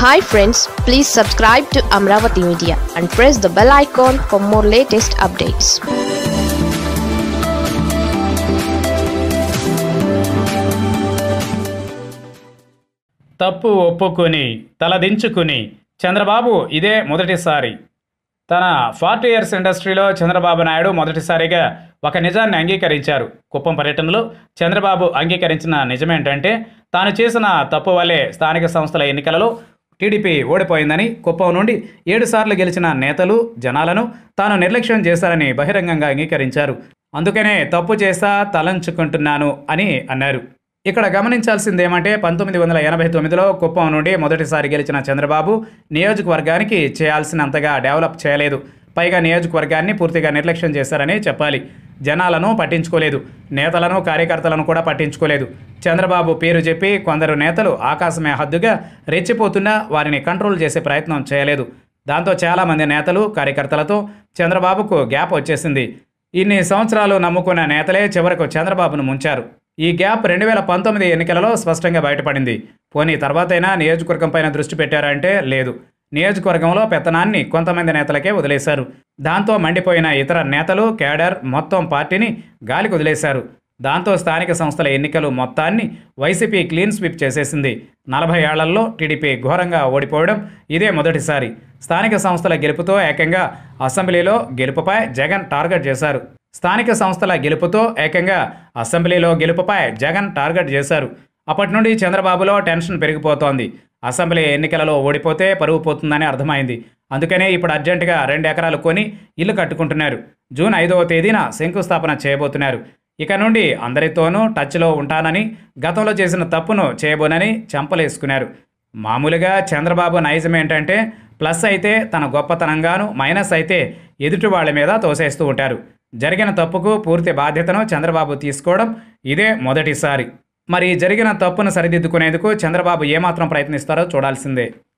hi friends please subscribe to Amaravati media and press the bell icon for more latest updates తప్పు ఒప్పుకొని తలదించుకుని చంద్రబాబు ఇదే మొదటిసారి తన ఫార్టీ ఇయర్స్ ఇండస్ట్రీలో చంద్రబాబు నాయుడు మొదటిసారిగా ఒక నిజాన్ని అంగీకరించారు కుప్పం పర్యటనలో చంద్రబాబు అంగీకరించిన నిజమేంటంటే తాను చేసిన తప్పు వల్లే స్థానిక సంస్థల ఎన్నికలలో టీడీపీ ఓడిపోయిందని కుప్పం నుండి ఏడుసార్లు గెలిచిన నేతలు జనాలను తాను నిర్లక్ష్యం చేశారని బహిరంగంగా అంగీకరించారు అందుకనే తప్పు చేస్తా తలంచుకుంటున్నాను అని అన్నారు ఇక్కడ గమనించాల్సింది ఏమంటే పంతొమ్మిది వందల ఎనభై తొమ్మిదిలో కుప్పం నుండి మొదటిసారి గెలిచిన చంద్రబాబు నియోజకవర్గానికి చేయాల్సినంతగా డెవలప్ చేయలేదు పైగా నియోజకవర్గాన్ని పూర్తిగా నిర్లక్ష్యం చేశారని చెప్పాలి జనాలను పట్టించుకోలేదు నేతలను కార్యకర్తలను కూడా పట్టించుకోలేదు చంద్రబాబు పేరు చెప్పి కొందరు నేతలు ఆకాశమే హద్దుగా రెచ్చిపోతున్నా వారిని కంట్రోల్ చేసే ప్రయత్నం చేయలేదు దాంతో చాలామంది నేతలు కార్యకర్తలతో చంద్రబాబుకు గ్యాప్ వచ్చేసింది ఇన్ని సంవత్సరాలు నమ్ముకున్న నేతలే చివరకు చంద్రబాబును ముంచారు ఈ గ్యాప్ రెండు వేల పంతొమ్మిది ఎన్నికలలో స్పష్టంగా బయటపడింది పోనీ తర్వాతైనా నియోజకవర్గం పైన దృష్టి పెట్టారంటే లేదు నియోజకవర్గంలో పెత్తనాన్ని కొంతమంది నేతలకే వదిలేశారు దాంతో మండిపోయిన ఇతర నేతలు కేడర్ మొత్తం పార్టీని గాలికి వదిలేశారు దాంతో స్థానిక సంస్థల ఎన్నికలు మొత్తాన్ని వైసీపీ క్లీన్ స్వీప్ చేసేసింది నలభై ఏళ్లలో టీడీపీ ఘోరంగా ఓడిపోవడం ఇదే మొదటిసారి స్థానిక సంస్థల గెలుపుతో ఏకంగా అసెంబ్లీలో గెలుపుపై జగన్ టార్గెట్ చేశారు స్థానిక సంస్థల గెలుపుతో ఏకంగా అసెంబ్లీలో గెలుపుపై జగన్ టార్గెట్ చేశారు అప్పటి నుండి చంద్రబాబులో టెన్షన్ పెరిగిపోతోంది అసెంబ్లీ ఎన్నికలలో ఓడిపోతే పరువు పోతుందని అర్థమైంది అందుకనే ఇప్పుడు అర్జెంటుగా రెండు ఎకరాలు కొని ఇల్లు కట్టుకుంటున్నారు జూన్ ఐదవ తేదీన శంకుస్థాపన చేయబోతున్నారు ఇక నుండి అందరితోనూ టచ్లో ఉంటానని గతంలో చేసిన తప్పును చేయబోనని చంపలేసుకున్నారు మామూలుగా చంద్రబాబు నైజం ఏంటంటే ప్లస్ అయితే తన గొప్పతనంగాను మైనస్ అయితే ఎదుటి వాళ్ళ మీద తోసేస్తూ ఉంటారు జరిగిన తప్పుకు పూర్తి బాధ్యతను చంద్రబాబు తీసుకోవడం ఇదే మొదటిసారి మరి జరిగిన తప్పును సరిదిద్దుకునేందుకు చంద్రబాబు ఏమాత్రం ప్రయత్నిస్తారో చూడాల్సిందే